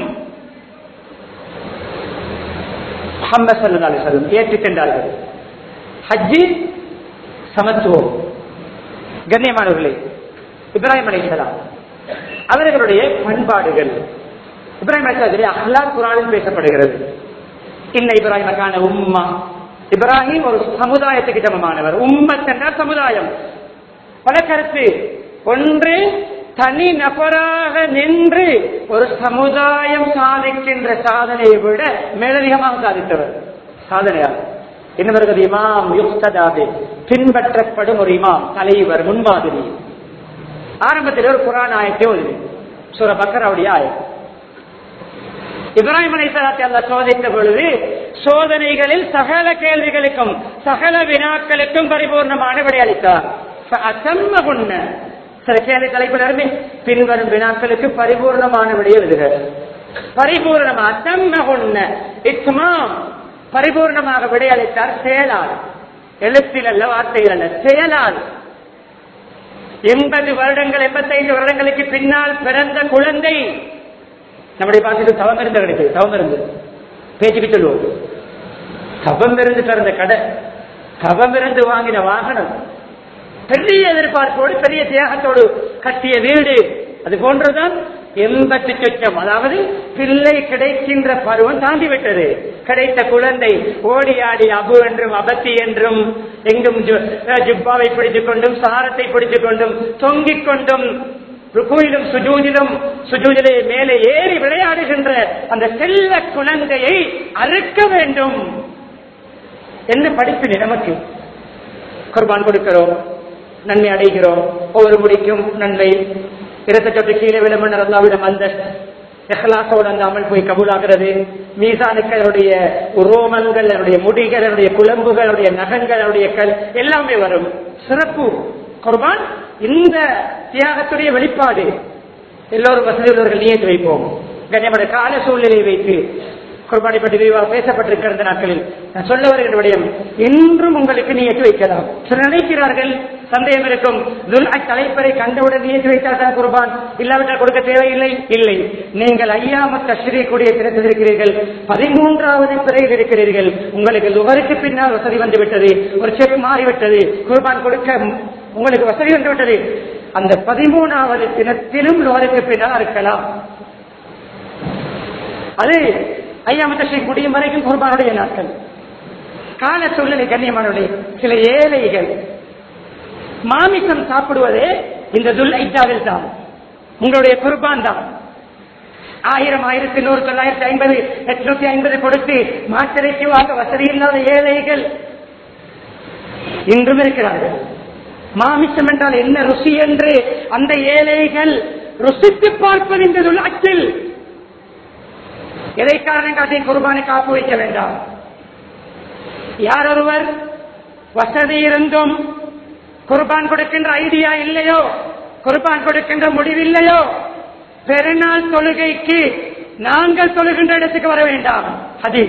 ஏற்றுக் கொண்டார்கள் ஹஜ்ஜி சமத்துவம் கண்ணியமானவர்களே இப்ராஹிம் அலிசலாம் அவர்களுடைய பண்பாடுகள் இப்ராஹிம் அலிசலாத்திலே அஹ்லா குரானில் பேசப்படுகிறது இன்ன இப்ராஹிமக்கான உம்மா இப்ராஹிம் ஒரு சமுதாயத்துக்கு சமமானவர் உம்மத் என்றால் சமுதாயம் பல கருத்து ஒன்று தனி நபராக நின்று ஒரு சமுதாயம் சாதிக்கின்ற சாதனையை விட மேலதிகமாக சாதித்தவர் சாதனையார் என்ன வருகிறது இமாம் யுக்ததாபே பின்பற்றப்படும் ஒரு இமாம் தலைவர் முன்மாதிரி ஆரம்பத்தில் ஒரு குரான் ஆயத்தை ஓதுது சூர பக்கராவுடைய ஆயம் இப்ராஹிம் அலைசலாத்தை அல்ல சோதித்த பொழுது சோதனைகளில் சகல கேள்விகளுக்கும் சகல வினாக்களுக்கும் பரிபூர்ணமான விடையளித்தார் அசம்மகுன்ன சில கேள்வி தலைப்பினருமே பின்வரும் வினாக்களுக்கு பரிபூர்ணமான விடைய எழுதுக பரிபூர்ணம் அசம்மகுன்ன இஸ்மாம் பரிபூர்ணமாக விடையளித்தார் செயலால் எழுத்தில் அல்ல வார்த்தைகள் அல்ல செயலால் எண்பது வருடங்கள் எண்பத்தைந்து வருடங்களுக்கு பின்னால் பிறந்த குழந்தை நம்முடைய பாசத்தில் தவம் இருந்து கிடைக்குது தவம் இருந்து பேச்சுக்கு சொல்லுவோம் தவம் இருந்து பிறந்த கடை தவம் இருந்து வாங்கின வாகனம் பெரிய எதிர்பார்ப்போடு பெரிய தியாகத்தோடு கட்டிய வீடு அது போன்றுதான் எண்பத்தி சொச்சம் அதாவது பிள்ளை கிடைக்கின்ற பருவம் தாண்டி விட்டது கிடைத்த குழந்தை ஓடி ஆடி அபு என்றும் அபத்தி என்றும் எங்கும் ஜுப்பாவை பிடித்துக் கொண்டும் சாரத்தை பிடித்துக் கொண்டும் தொங்கிக் கொண்டும் ருக்குவிலும் சுஜூதிலும் சுஜூதிலே மேலே ஏறி விளையாடுகின்ற அந்த செல்ல குழந்தையை அறுக்க வேண்டும் என்ன படிப்பினை நமக்கு குர்பான் கொடுக்கிறோம் நன்மை அடைகிறோம் ஒவ்வொரு முடிக்கும் நன்மை இரத்த சொட்டு கீழே விளம்பரம் அல்லாவிடம் அந்த எஹ்லாசோட அந்த அமல் போய் கபூலாகிறது மீசானுக்கு அதனுடைய உரோமங்கள் அதனுடைய முடிகள் அதனுடைய குழம்புகள் அதனுடைய நகங்கள் அதனுடைய கல் எல்லாமே வரும் சிறப்பு குர்பான் இந்த தியாகத்துடைய வெளிப்பாடு எல்லோரும் வசதி உள்ளவர்கள் நியத்து வைப்போம் கண்ணியமான கால சூழ்நிலையை வைத்து குர்பானை பற்றி விரிவாக பேசப்பட்டிருக்கிற இந்த நாட்களில் நான் சொல்ல வருகிற விடயம் இன்றும் உங்களுக்கு நியத்து வைக்கலாம் சிலர் நினைக்கிறார்கள் சந்தேகம் இருக்கும் துல் தலைப்பரை கண்டவுடன் நியத்து வைத்தால் தான் குர்பான் இல்லாவிட்டால் கொடுக்க தேவையில்லை இல்லை நீங்கள் ஐயாம தஸ்ரீக்குடைய தினத்தில் இருக்கிறீர்கள் பதிமூன்றாவது பிறையில் இருக்கிறீர்கள் உங்களுக்கு லுகருக்கு பின்னால் வசதி வந்துவிட்டது ஒரு செக் மாறிவிட்டது குர்பான் கொடுக்க உங்களுக்கு வசதி வந்துவிட்டது அந்த பதிமூணாவது தினத்திலும் லுகருக்கு பின்னால் இருக்கலாம் அது ஐயாமத்தை முடியும் வரைக்கும் குர்பானுடைய நாட்கள் கால சூழ்நிலை கண்ணியமானவர்களே சில ஏழைகள் மாமிசம் சாப்பிடுவதே இந்த துல் ஐட்டாவில் தான் உங்களுடைய குர்பான் தான் ஆயிரம் ஆயிரத்தி நூறு தொள்ளாயிரத்தி ஐம்பது எட்நூத்தி ஐம்பது கொடுத்து மாத்திரைக்கு வாங்க வசதி இல்லாத ஏழைகள் இன்றும் இருக்கிறார்கள் மாமிசம் என்றால் என்ன ருசி என்று அந்த ஏழைகள் ருசித்து பார்ப்பது இந்த துல் அச்சில் எதை காரணம் காட்டி குர்பானை காப்பு வைக்க வேண்டாம் யார் ஒருவர் வசதி இருந்தும் குர்பான் கொடுக்கின்ற ஐடியா இல்லையோ குர்பான் கொடுக்கின்ற முடிவில்லையோ பெருநாள் தொழுகைக்கு நாங்கள் தொழுகின்ற இடத்துக்கு வர வேண்டாம் அது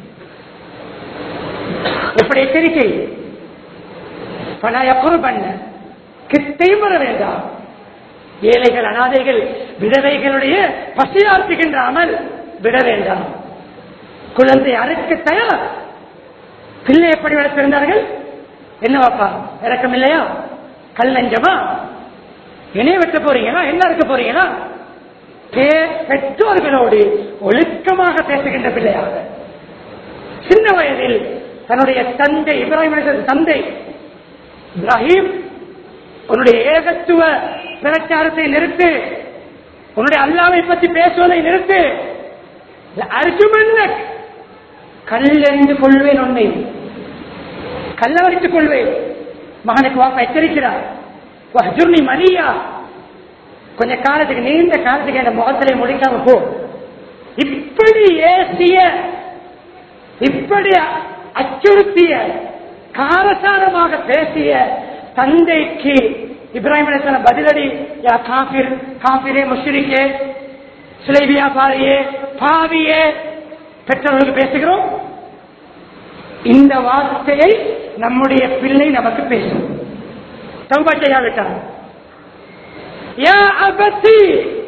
இப்படி எச்சரிக்கை பணய குர்பன் கிட்டையும் வர வேண்டாம் ஏழைகள் அனாதைகள் விதவைகளுடைய பசியாற்றுகின்ற அமல் விட வேண்டாம் குழந்தை அறுக்க தயார் பிள்ளை எப்படி வளர்த்திருந்தார்கள் என்னவாப்பா இறக்கம் இல்லையா கல் நஞ்சமா இணைய வெட்ட போறீங்களா என்ன இருக்க போறீங்களா பெற்றோர்களோடு ஒழுக்கமாக பேசுகின்ற பிள்ளையாக சின்ன வயதில் தன்னுடைய தந்தை இப்ராஹிம் தந்தை இப்ராஹிம் உன்னுடைய ஏகத்துவ பிரச்சாரத்தை நிறுத்து உன்னுடைய அல்லாவை பற்றி பேசுவதை நிறுத்து அர்ஜுமன் கல்லெறிந்து கொள்வேன் உன்னை கல்லவரித்துக் கொள்வேன் மகனுக்கு வாப்பா எச்சரிக்கிறார் நீ மணியா கொஞ்ச காலத்துக்கு நீண்ட காலத்துக்கு என் முகத்திலே முடிக்காம போ இப்படி ஏசிய இப்படி அச்சுறுத்திய காரசாரமாக பேசிய தந்தைக்கு இப்ராஹிம் அலிஸ்லாம் பதிலடி யா காபிர் காபிரே முஷ்ரிக்கே சிலை வியாபாரியே பாவியே பெற்றோர்களுக்கு பேசுகிறோம் இந்த வார்த்தையை நம்முடைய பிள்ளை நமக்கு பேசும் தௌபா செய்யாவிட்டார் யா அபத்தி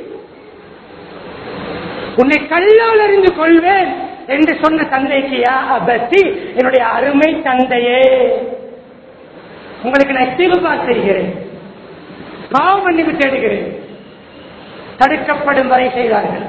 உன்னை கல்லால் அறிந்து கொள்வேன் என்று சொன்ன தந்தைக்கு யா அபத்தி என்னுடைய அருமை தந்தையே உங்களுக்கு நான் தீபா செய்கிறேன் பாவ மன்னிப்பு தேடுகிறேன் தடுக்கப்படும் வரை செய்தார்கள்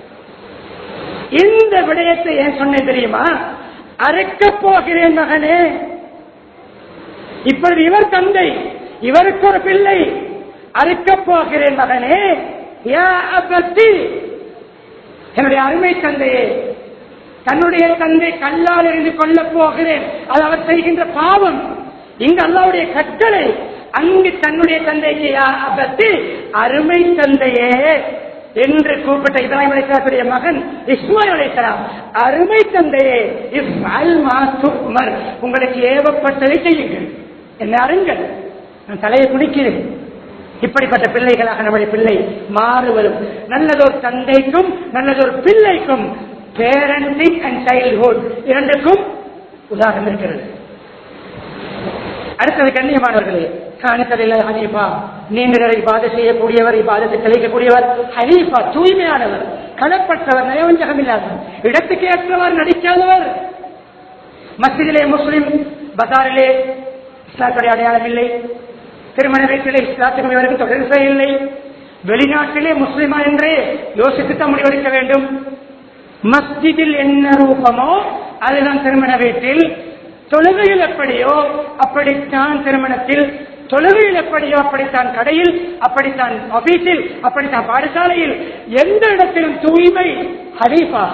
இந்த விடயத்தை ஏன் சொன்னேன் தெரியுமா அறுக்கப் போகிறேன் மகனே இப்பொழுது இவர் தந்தை இவருக்கு ஒரு பிள்ளை அறுக்கப் போகிறேன் மகனே யா அபத்தி என்னுடைய அருமை தந்தையே தன்னுடைய தந்தை கல்லால் இருந்து கொள்ளப் போகிறேன் அது அவர் செய்கின்ற பாவம் இங்கு அல்லாவுடைய கட்டளை அங்கு தன்னுடைய தந்தைக்கு யா அபத்தி அருமை தந்தையே என்று கூப்பிட்ட இப்ராஹிம் அலிஸ்லாத்துடைய மகன் இஸ்மாயில் அலிஸ்லாம் அருமை தந்தையே இஃப் அல் மாசுமர் உங்களுக்கு ஏவப்பட்டதை செய்யுங்கள் என்ன அருங்கள் நான் தலையை குடிக்கிறேன் இப்படிப்பட்ட பிள்ளைகளாக நம்முடைய பிள்ளை மாறுவரும் நல்லதொரு தந்தைக்கும் நல்லதொரு பிள்ளைக்கும் பேரண்டிங் அண்ட் சைல்ட்ஹுட் இரண்டுக்கும் உதாரணம் இருக்கிறது அடுத்தது கண்ணியமானவர்களே காணித்தலையில் ஹனீஃபா நீண்ட நேரம் இபாதை செய்யக்கூடியவர் இபாதத்தை கழிக்கக்கூடியவர் ஹனீஃபா தூய்மையானவர் களப்பட்டவர் நயவஞ்சகம் இல்லாதவர் இடத்துக்கு ஏற்றவர் நடிக்காதவர் மஸ்ஜிதிலே முஸ்லிம் பசாரிலே இஸ்லாத்துடைய அடையாளம் இல்லை திருமண வீட்டிலே இஸ்லாத்துக்கும் இவருக்கு தொடர்பே இல்லை வெளிநாட்டிலே முஸ்லிமா என்றே யோசித்துத்தான் முடிவெடுக்க வேண்டும் மஸ்ஜிதில் என்ன ரூபமோ அதுதான் திருமண வீட்டில் தொழுகையில் எப்படியோ அப்படித்தான் திருமணத்தில் தொழுகையில் எப்படியோ அப்படித்தான் கடையில் அப்படித்தான் ஆபீஸில் அப்படித்தான் பாடசாலையில் எந்த இடத்திலும் தூய்மை ஹரீஃபா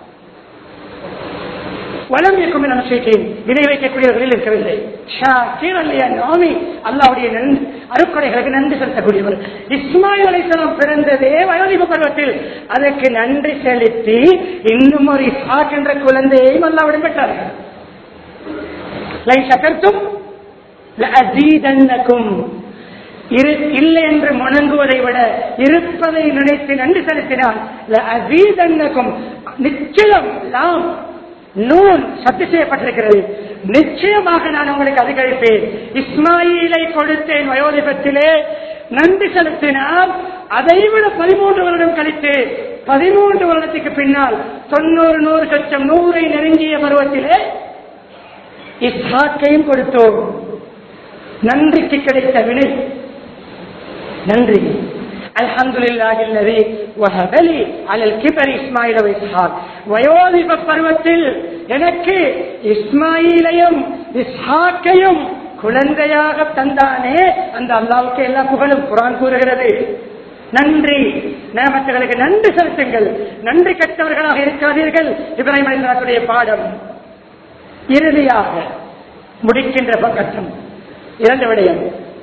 வளம் இருக்கும் என நிச்சயித்தேன் வினை வைக்கக்கூடியவர்களில் இருக்கவில்லை ஷாக்கிர் அல்லையா நாமி அல்லாவுடைய நன்- அருக்கொடைகளுக்கு நன்றி செலுத்தக்கூடியவர் இஸ்மாயில் அலைசலாம் பிறந்ததே வயோதிப பருவத்தில் அதற்கு நன்றி செலுத்தி இன்னும் ஒரு இஸ்ஹாக் என்ற குழந்தையையும் அல்லாவிடம் பெற்றார்கள் லை சகர்த்தும் லஅஸீதன்னகும். இரு- இல்லை என்று முணங்குவதை விட இருப்பதை நினைத்து நன்றி செலுத்தினால் லஅஸீதன்னகும். நிச்சயம் நாம் நூன் சத்து செய்யப்பட்டிருக்கிறது நிச்சயமாக நான் உங்களுக்கு அதிகரிப்பேன் இஸ்மாயிலை கொடுத்தேன் வயோதிபத்திலே நன்றி செலுத்தினால் அதைவிட பதிமூன்று வருடம் கழித்து பதிமூன்று வருடத்துக்கு பின்னால் தொண்ணூறு நூறு சொச்சம் நூறை நெருங்கிய பருவத்திலே இஸ்ஹாக்கையும் கொடுத்தோம் நன்றிக்கு கிடைத்த வினை நன்றி அல்ஹம்துலில்லாஹில்லதி வஹபலி அலல் கிபர் இஸ்மாயில் வ இஸ்ஹாக் வயோதிப பருவத்தில் எனக்கு இஸ்மாயிலையும் இஸ்ஹாக்கையும் குழந்தையாக தந்தானே அந்த அல்லாவுக்கு எல்லா புகழும் குரான் கூறுகிறது நன்றி நேமத்துகளுக்கு நன்றி செலுத்துங்கள் நன்றி கெட்டவர்களாக இருக்காதீர்கள் இப்ராஹிம் அலிஸ்லாத்துடைய பாடம் இறுதியாக முடிக்கின்ற பக்கத்தம் இரண்டு விடயம்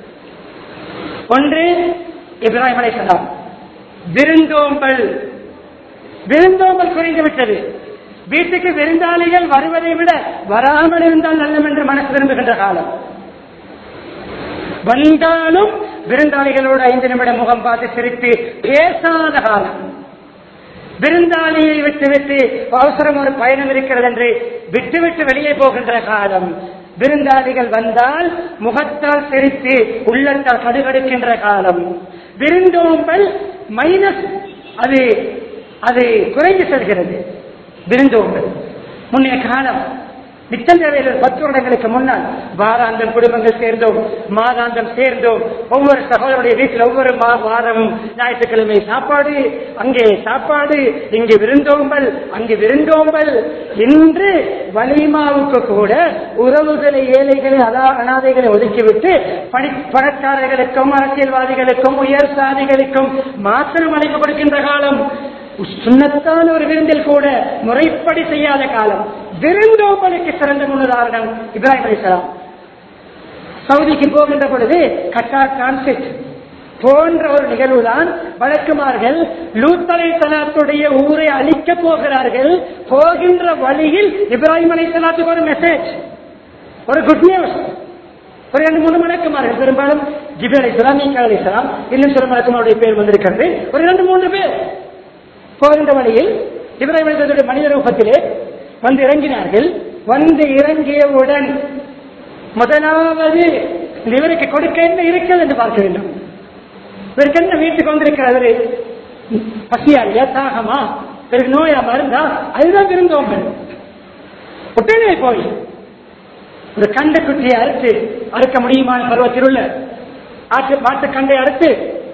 ஒன்று இப்ராஹிம் அலைசலாம் விருந்தோம்பல் விருந்தோம்பல் குறைந்து விட்டது வீட்டுக்கு விருந்தாளிகள் வருவதை விட வராமல் இருந்தால் நல்லம் என்று மனசு விரும்புகின்ற காலம் வந்தாலும் விருந்தாளிகளோடு ஐந்து நிமிடம் முகம் பார்த்து சிரித்து பேசாத காலம் விருந்தாளியை விட்டுவிட்டு அவசரம் ஒரு பயணம் இருக்கிறது என்று விட்டுவிட்டு வெளியே போகின்ற காலம் விருந்தாளிகள் வந்தால் முகத்தால் சிரித்து உள்ளத்தால் கடுகடுக்கின்ற காலம் விருந்தோம்பல் மைனஸ் அது அது குறைந்து செல்கிறது விருந்தோம்பல் முன்னைய காலம் நிச்சயம் தேவையில் பத்து வருடங்களுக்கு முன்னால் வாராந்தம் குடும்பங்கள் சேர்ந்தோம் மாதாந்தம் சேர்ந்தோம் ஒவ்வொரு சகோதரருடைய வீட்டில் ஒவ்வொரு மா- வாரமும் ஞாயிற்றுக்கிழமை சாப்பாடு அங்கே சாப்பாடு இங்கு விருந்தோம்பல் அங்கு விருந்தோம்பல் இன்று வலிமாவுக்கு கூட உறவுகளை ஏழைகளை அதா அனாதைகளை ஒதுக்கிவிட்டு பணி பணக்காரர்களுக்கும் அரசியல்வாதிகளுக்கும் உயர் சாதிகளுக்கும் மாத்திரம் அழைப்பு கொடுக்கின்ற காலம் சுண்ணத்தான ஒரு விருந்தில் கூட முறைப்படி செய்யாத காலம் விருந்தோம்பலுக்கு சிறந்த முன்னுதாரணம் இப்ராஹிம் அலிசலாம் சவுதிக்கு போகின்ற பொழுது கட்டார் கான்செப்ட் போன்ற ஒரு நிகழ்வுதான் வழக்குமார்கள் லூத்தலை தலாத்துடைய ஊரை அழிக்கப் போகிறார்கள் போகின்ற வழியில் இப்ராஹிம் அலை சலாத்துக்கு ஒரு மெசேஜ் ஒரு குட் நியூஸ் ஒரு ரெண்டு மூணு மலக்குமார்கள் பெரும்பாலும் ஜிபி அலி இஸ்லாம் மீக்கா அலி இஸ்லாம் இன்னும் சில மலக்குமாருடைய பேர் வந்திருக்கிறது ஒரு ரெண்டு மூன்று பேர் போகின்ற வழியில் இப்ராஹிம் அலிஸ்லாத்துடைய மனித ரூபத்திலே வந்து இறங்கினார்கள் வந்து இறங்கியவுடன் முதலாவது இவருக்கு கொடுக்க என்ன இருக்கிறது என்று பார்க்க வேண்டும் இவருக்கு என்ன வீட்டுக்கு வந்திருக்கிறது பசியாரியா தாகமா இவருக்கு நோயா மருந்தா அதுதான் விருந்தோம்பல் உடனே போய் ஒரு கண்ட குட்டியை அறுத்து அறுக்க முடியுமான பருவத்தில் உள்ள ஆட்டு மாட்டு கண்டை அறுத்து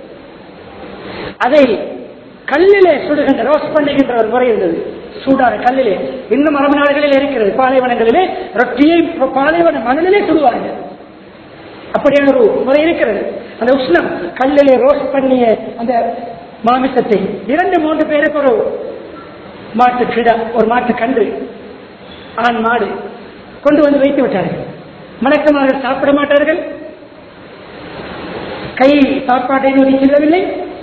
அதை கல்லிலே சுடுகின்ற ரோஸ் பண்ணுகின்ற ஒரு முறை இருந்தது சூடான கல்லிலே இன்னும் அரபு நாடுகளில் இருக்கிறது பாலைவனங்களிலே ரொட்டியை பாலைவன மணலிலே சுடுவார்கள் அப்படியான ஒரு முறை இருக்கிறது அந்த உஷ்ணம் கல்லிலே ரோஸ் பண்ணிய அந்த மாமிசத்தை இரண்டு மூன்று பேருக்கு ஒரு மாட்டு கிடா ஒரு மாட்டு கன்று ஆண் மாடு கொண்டு வந்து வைத்து விட்டார்கள் மணக்கமார்கள் சாப்பிட மாட்டார்கள் கை சாப்பாட்டை நோக்கி செல்லவில்லை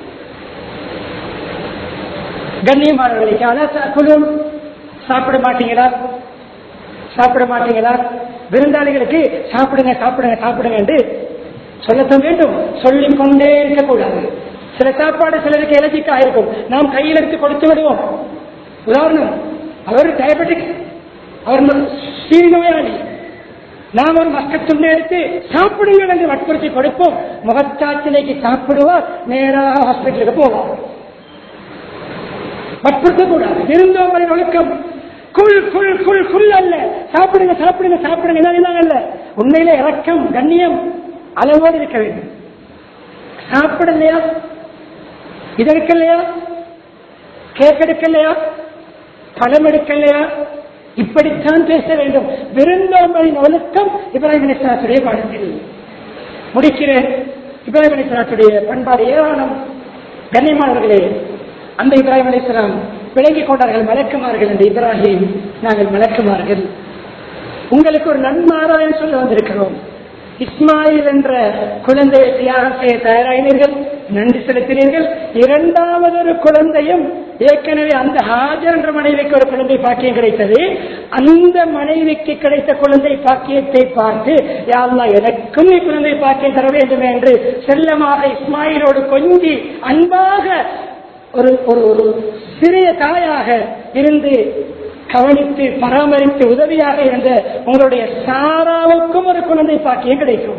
கண்ணியமானவர்களுக்கு அதான் குழுவும் சாப்பிட மாட்டீங்களா சாப்பிட மாட்டீங்களா விருந்தாளிகளுக்கு சாப்பிடுங்க சாப்பிடுங்க சாப்பிடுங்க என்று சொல்லத்தான் வேண்டும் சொல்லிக் கொண்டே இருக்கக்கூடாது சில சாப்பாடு சிலருக்கு எலர்ஜிக்கா இருக்கும் நாம் கையில் எடுத்து கொடுத்து விடுவோம் உதாரணம் அவர் டயபெட்டிக் அவர் சீரி நோயாளி நாம் ஒரு மக்கத்துண்டை எடுத்து சாப்பிடுங்கள் என்று வற்புறுத்தி கொடுப்போம் முகச்சாத்திலைக்கு சாப்பிடுவார் நேராக ஹாஸ்பிட்டலுக்கு போவார் வற்புறுத்தக்கூடாது விருந்தோம்பலின் ஒழுக்கம் குள் குள் குள் குள் அல்ல சாப்பிடுங்க சாப்பிடுங்க சாப்பிடுங்க இதான் அல்ல உண்மையில இறக்கம் கண்ணியம் அளவோடு இருக்க வேண்டும் சாப்பிடலையா இது எடுக்கலையா கேக் எடுக்கலையா பழம் எடுக்கலையா இப்படித்தான் பேச வேண்டும் விருந்தோம்பலின் ஒழுக்கம் இப்ராஹிம் அலிஸ்லாத்துடைய பாடத்தில் முடிக்கிறேன் இப்ராஹிம் அலிஸ்லாத்துடைய பண்பாடு ஏராளம் கண்ணியமானவர்களே அந்த இப்ராஹிம் அலிஸ்லாம் விளங்கிக் கொண்டார்கள் மலக்குமார்கள் என்று இப்ராஹிம் நாங்கள் மலக்குமார்கள் உங்களுக்கு ஒரு நன்மாராயம் சொல்ல வந்திருக்கிறோம் இஸ்மாயில் என்ற குழந்தையை தியாகம் செய்ய தயாராயினீர்கள் நன்றி செலுத்தினீர்கள் இரண்டாவது ஒரு குழந்தையும் ஏற்கனவே அந்த ஹாஜர் என்ற மனைவிக்கு ஒரு குழந்தை பாக்கியம் கிடைத்தது அந்த மனைவிக்கு கிடைத்த குழந்தை பாக்கியத்தை பார்த்து யாருலா எனக்கும் நீ குழந்தை பாக்கியம் தர வேண்டும் என்று செல்லமாக இஸ்மாயிலோடு கொஞ்சி அன்பாக ஒரு ஒரு ஒரு சிறிய தாயாக இருந்து கவனித்து பராமரித்து உதவியாக இருந்த உங்களுடைய சாராவுக்கும் ஒரு குழந்தை பாக்கியம் கிடைக்கும்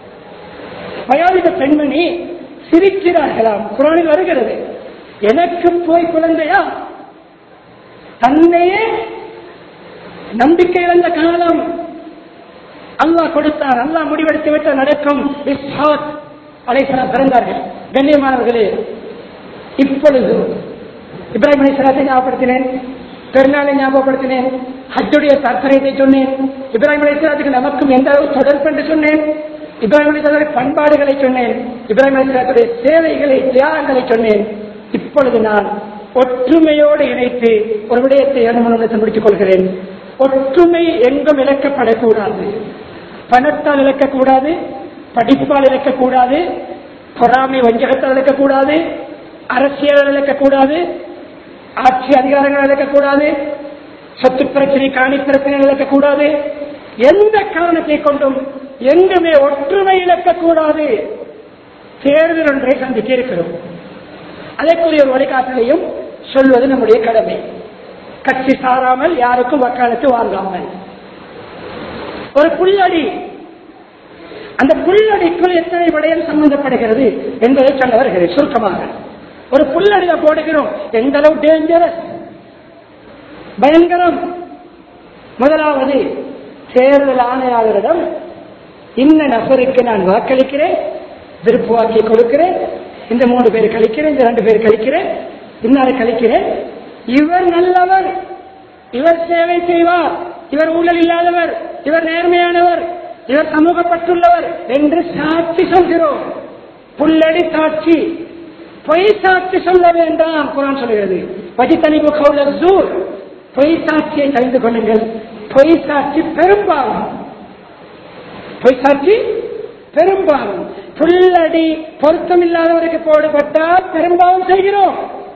வயோதிக பெண்மணி சிரிக்கிறார்களாம் குரானில் வருகிறது எனக்கு போய் குழந்தையா தன்னையே நம்பிக்கை இழந்த காலம் அல்லாஹ் கொடுத்தார் அல்லாஹ் முடிவெடுத்து விட்டு நடக்கும் இஸ்ஹாக் அலைஹிஸ்ஸலாம் பிறந்தார்கள் கண்ணியமானவர்களே இப்பொழுது இப்ராஹிம் அலைஹிஸ்ஸலாத்தை ஞாபகப்படுத்தினேன் பெருநாளை ஞாபகப்படுத்தினேன் ஹஜ்ஜுடைய தாற்பயத்தை சொன்னேன் இப்ராஹிம் அலைஹிஸ்ஸலாத்துக்கு நமக்கும் எந்த அளவு தொடர்பு என்று சொன்னேன் இப்ராஹிம் அலைஹிஸ்ஸலாத்துடைய பண்பாடுகளை சொன்னேன் இப்ராஹிம் அலைஹிஸ்ஸலாத்துடைய சேவைகளை தியாகங்களை சொன்னேன் இப்பொழுது நான் ஒற்றுமையோடு இணைத்து ஒரு விடயத்தை அனுமணத்தை முடித்துக் கொள்கிறேன் ஒற்றுமை எங்கும் இழக்கப்படக்கூடாது பணத்தால் இழக்கக்கூடாது படிப்பால் இழக்கக்கூடாது பொறாமை வஞ்சகத்தால் இழக்கக்கூடாது அரசியல் இழக்கக்கூடாது ஆட்சி அதிகாரங்கள் இழக்கக்கூடாது சொத்து பிரச்சனை காணி பிரச்சனை இழக்கக்கூடாது எந்த காரணத்தை கொண்டும் எங்குமே ஒற்றுமை இழக்கக்கூடாது தேர்தல் ஒன்றை சந்திக்க இருக்கிறோம் அதற்குரிய ஒரு வழிகாட்டலையும் சொல்வது நம்முடைய கடமை கட்சி சாராமல் யாருக்கும் வக்காலத்து வாங்காமல் ஒரு புள்ளடி அந்த புள்ளடிக்குள் எத்தனை விடயம் சம்பந்தப்படுகிறது என்பதை சொல்ல வருகிறது சுருக்கமாக ஒரு புள்ளடியை போடுகிறோம் எந்த அளவு டேஞ்சரஸ் பயங்கரம் முதலாவது தேர்தல் ஆணையாளரிடம் இன்ன நபருக்கு நான் வாக்களிக்கிறேன் விருப்பு வாக்கி கொடுக்கிறேன் இந்த மூணு பேர் கழிக்கிறேன் இந்த ரெண்டு பேர் கழிக்கிறேன் இன்னாரை கழிக்கிறேன் இவர் நல்லவர் இவர் சேவை செய்வார் இவர் ஊழல் இல்லாதவர் இவர் நேர்மையானவர் இவர் சமூகப்பட்டுள்ளவர் என்று சாட்சி சொல்கிறோம் புல்லடி சாட்சி பொய் சாட்சி சொல்ல வேண்டாம் குரான் சொல்கிறது பஜித்தனிப்பு கவுல ஜூர் பொய் சாட்சியை தெரிந்து கொள்ளுங்கள் பொய் சாட்சி பெரும்பாலும் பொய் சாட்சி பெரும்பாலும் புல்லடி பொருத்தமில்லாதவருக்கு போடப்பட்டால் பெரும்பாலும் செய்கிறோம்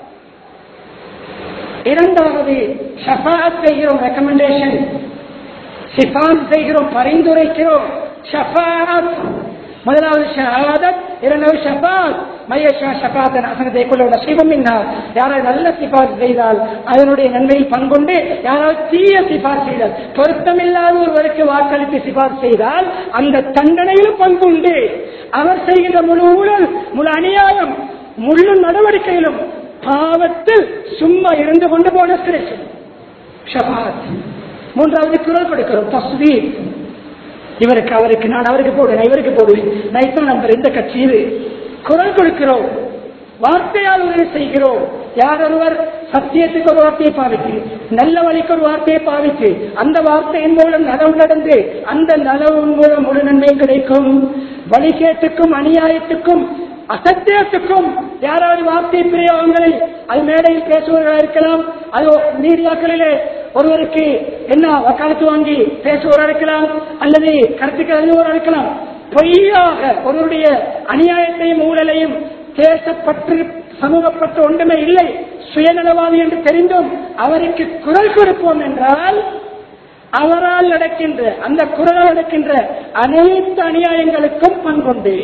இரண்டாவது ஷஃபாத் செய்கிறோம் ரெக்கமெண்டேஷன் சிபான் செய்கிறோம் பரிந்துரைக்கிறோம் ஷஃபாத் முதலாவது ஷஹாதத் இரண்டாவது ஷஃபாத் மையஷா ஷஃபாத்தன் அசனத்தை கொள்ள நசீபம் என்னார் யாராவது நல்ல சிபார் செய்தால் அதனுடைய நன்மையில் பங்குண்டு யாராவது தீய சிபார் செய்தால் பொருத்தமில்லாத ஒருவருக்கு வாக்களித்து சிபார் செய்தால் அந்த தண்டனையிலும் பங்குண்டு அவர் செய்கின்ற முழு ஊழல் முழு அநியாயம் முழு நடவடிக்கையிலும் பாவத்தில் சும்மா இருந்து கொண்டு போன கிடைக்கும் ஷபாத் மூன்றாவது குரல் கொடுக்கிறோம் தஸ்வீர் இவருக்கு அவருக்கு நான் அவருக்கு போடுவேன் இவருக்கு போடுவேன் நான் இத்தனை நம்பர் இந்த கட்சி இது குரல் கொடுக்கிறோம் வார்த்தையால் உதவி செய்கிறோம் யார் ஒருவர் சத்தியத்துக்கு ஒரு வார்த்தையை பாவித்து நல்ல வழிக்கு ஒரு வார்த்தையை பாவித்து அந்த வார்த்தையின் மூலம் நலவு நடந்து அந்த நலவின் மூலம் முழு நன்மையும் கிடைக்கும் வழிகேட்டுக்கும் அநியாயத்துக்கும் அசத்தியத்துக்கும் யாராவது வார்த்தை பிரயோகங்களில் அது மேடையில் பேசுபவர்களாக இருக்கலாம் அது மீடியாக்களிலே ஒருவருக்கு என்ன வக்காலத்து வாங்கி பேசுவோராக இருக்கலாம் அல்லது கருத்துக்கள் எழுதுவோராக இருக்கலாம் பொய்யாக ஒருவருடைய அநியாயத்தையும் ஊழலையும் தேசப்பற்று சமூகப்பற்று ஒன்றுமே இல்லை சுயநலவாதி என்று தெரிந்தும் அவருக்கு குரல் கொடுப்போம் என்றால் அவரால் நடக்கின்ற அந்த குரலால் நடக்கின்ற அனைத்து அநியாயங்களுக்கும் பங்குண்டு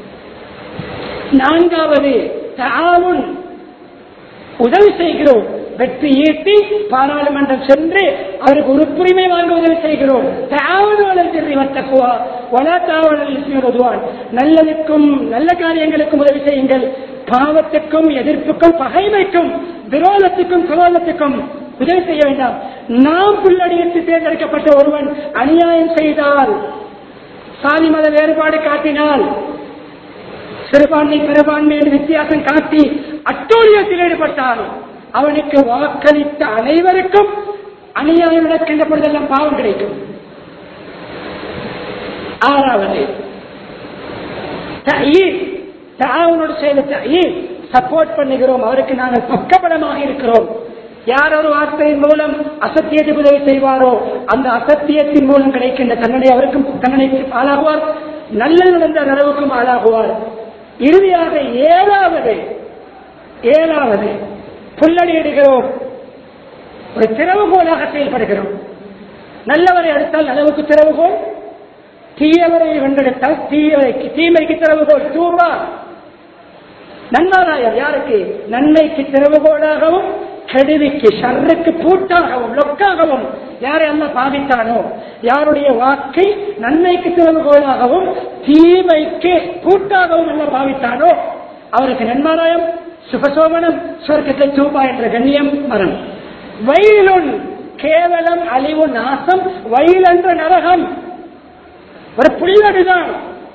நான்காவது தாவுன் உதவி செய்கிறோம் வெற்றி ஈட்டி பாராளுமன்றம் சென்று அவருக்கு உறுப்புரிமை வாங்க உதவி செய்கிறோம் தாவணி தெரிவி வத்தக்குவா வள தாவணல் உதவான் நல்லதுக்கும் நல்ல காரியங்களுக்கும் உதவி செய்யுங்கள் பாவத்துக்கும் எதிர்ப்புக்கும் பகைமைக்கும் விரோதத்துக்கும் குரோதத்துக்கும் உதவி செய்ய வேண்டாம் நாம் புள்ளடியிட்டு தேர்ந்தெடுக்கப்பட்ட ஒருவன் அநியாயம் செய்தால் சாதி மத வேறுபாடு காட்டினால் சிறுபான்மை பெரும்பான்மை என்று வித்தியாசம் காட்டி அட்டூழியத்தில் ஈடுபட்டால் அவனுக்கு வாக்களித்த அனைவருக்கும் அநியாயம் நடக்கின்ற பொழுதெல்லாம் பாவம் கிடைக்கும் ஆறாவது தாவனோடு செய்த சப்போர்ட் பண்ணுகிறோம் அவருக்கு நாங்கள் பக்கபலமாக இருக்கிறோம் யார் ஒரு வார்த்தையின் மூலம் அசத்தியத்துக்கு உதவி செய்வாரோ அந்த அசத்தியத்தின் மூலம் கிடைக்கின்ற தண்டனை அவருக்கும் தண்டனைக்கு ஆளாகுவார் நல்லது நடந்த நனவுக்கும் ஆளாகுவார் இறுதியாக ஏழாவது ஏழாவது புல்லடியிடுகிறோம் ஒரு திறவுகோலாக செயல்படுகிறோம் நல்லவரை அடுத்தால் நனவுக்கு திறவுகோல் தீயவரை வென்றெடுத்தால் தீயவரைக்கு தீமைக்கு திறவுகோல் தூபா நன்மாராயம் யாருக்கு நன்மைக்கு திறவுகோலாகவும் கெடுதிக்கு ஷர்ருக்கு பூட்டாகவும் லொக்காகவும் யாரை அல்ல பாதித்தானோ யாருடைய வாக்கை நன்மைக்கு திறவுகோலாகவும் தீமைக்கு பூட்டாகவும் அல்ல பாவித்தானோ அவருக்கு நன்மாராயம் சுபசோமனம் சொர்க்கத்தை தூபா என்ற கண்ணியம் மரம் வயலுன் கேவலம் அழிவு நாசம் வயல் என்ற நரகம் ஒரு புள்ளடுதான்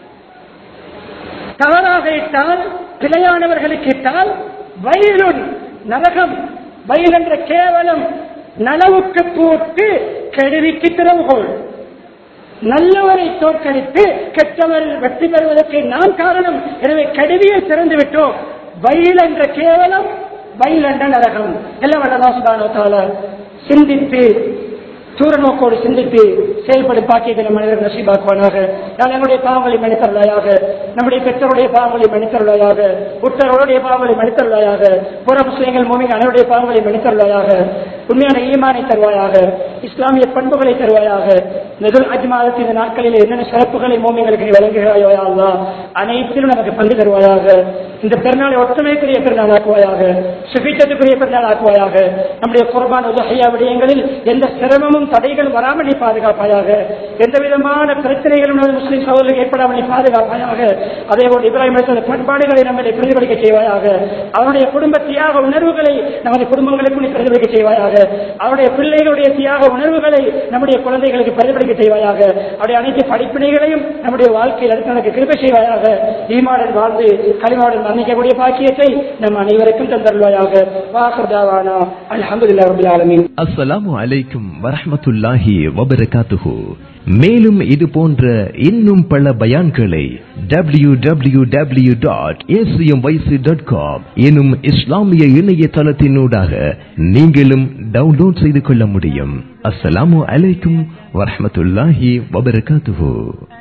தவறாக இட்டால் பிழையானவர்களுக்கு இட்டால் வயலுன் நரகம் வயல் என்ற கேவலம் நனவுக்கு போட்டு கெடுதிக்கு திறவுகோள் நல்லவரை தோற்கடித்து கெட்டவர் வெற்றி பெறுவதற்கு நாம் காரணம் எனவே கெடுதியை திறந்து விட்டோம் வயல் என்ற கேவலம் வயல் என்ற நரகம் எல்லாம் வல்லதாசுதானத்தால சிந்தித்து தூர நோக்கோடு சிந்தித்து செயல்படும் பாக்கியத்தை நம் மனிதர்கள் நசீபாக்குவானாக நான் எங்களுடைய பாவங்களை மன்னித்தருளாயாக நம்முடைய பெற்றோருடைய பாவங்களை மன்னித்தருளாயாக உற்றவருடைய பாவங்களை மன்னித்தருளாயாக புற முஸ்லிம்கள் மூமிகள் அனைவருடைய பாவங்களை மன்னித்தருளாயாக உண்மையான ஈமானை தருவாயாக இஸ்லாமிய பண்புகளை தருவாயாக நெதுல் அஜ் மாதத்தின் இந்த நாட்களில் என்னென்ன சிறப்புகளை மூமிகளுக்கு நீ வழங்குகிறாயோ யா அல்லாஹ் அனைத்திலும் நமக்கு பங்கு தருவாயாக இந்த பெருநாளை ஒற்றுமைக்குரிய பெருநாள் ஆக்குவாயாக சுகிச்சத்துக்குரிய பெருநாள் ஆக்குவாயாக நம்முடைய குர்பான் உதகையா விடயங்களில் எந்த சிரமமும் தடைகளும் வராமல் நீ பாதுகாப்பாயாக எந்த விதமான பிரச்சனைகளும் நமது முஸ்லிம் சகோதரர்கள் ஏற்படாமல் நீ பாதுகாப்பாயாக அதே போல் இப்ராஹிம் அலிஸ்லாமிய பண்பாடுகளை நம்மளை பிரதிபலிக்க செய்வாயாக அவருடைய குடும்ப தியாக உணர்வுகளை நமது குடும்பங்களுக்கும் நீ பிரதிபலிக்க செய்வாயாக அவருடைய பிள்ளைகளுடைய தியாக உணர்வுகளை நம்முடைய குழந்தைகளுக்கு பிரதிபலிக்க செய்வாயாக அவருடைய அனைத்து படிப்பினைகளையும் நம்முடைய வாழ்க்கையில் அடுத்து நமக்கு கிருபை செய்வாயாக ஈமாடன் வாழ்ந்து களிமாடன் மன்னிக்கக்கூடிய பாக்கியத்தை நம் அனைவருக்கும் தந்தருவாயாக வாசர்தாவானா அல்ஹம்துலில்லாஹி ரபில் ஆலமீன் அஸ்ஸலாமு அலைக்கும் வரஹ்மத்துல்லாஹி வபரகாத்துஹு மேலும் இது போன்ற இன்னும் பல பயான்களை W W W dot dot com எனும் இஸ்லாமிய இணையதளத்தினூடாக நீங்களும் டவுன்லோட் செய்து கொள்ள முடியும் அஸ்ஸலாமு அலைக்கும் வரஹ்மத்துல்லாஹி வபரகாத்துஹு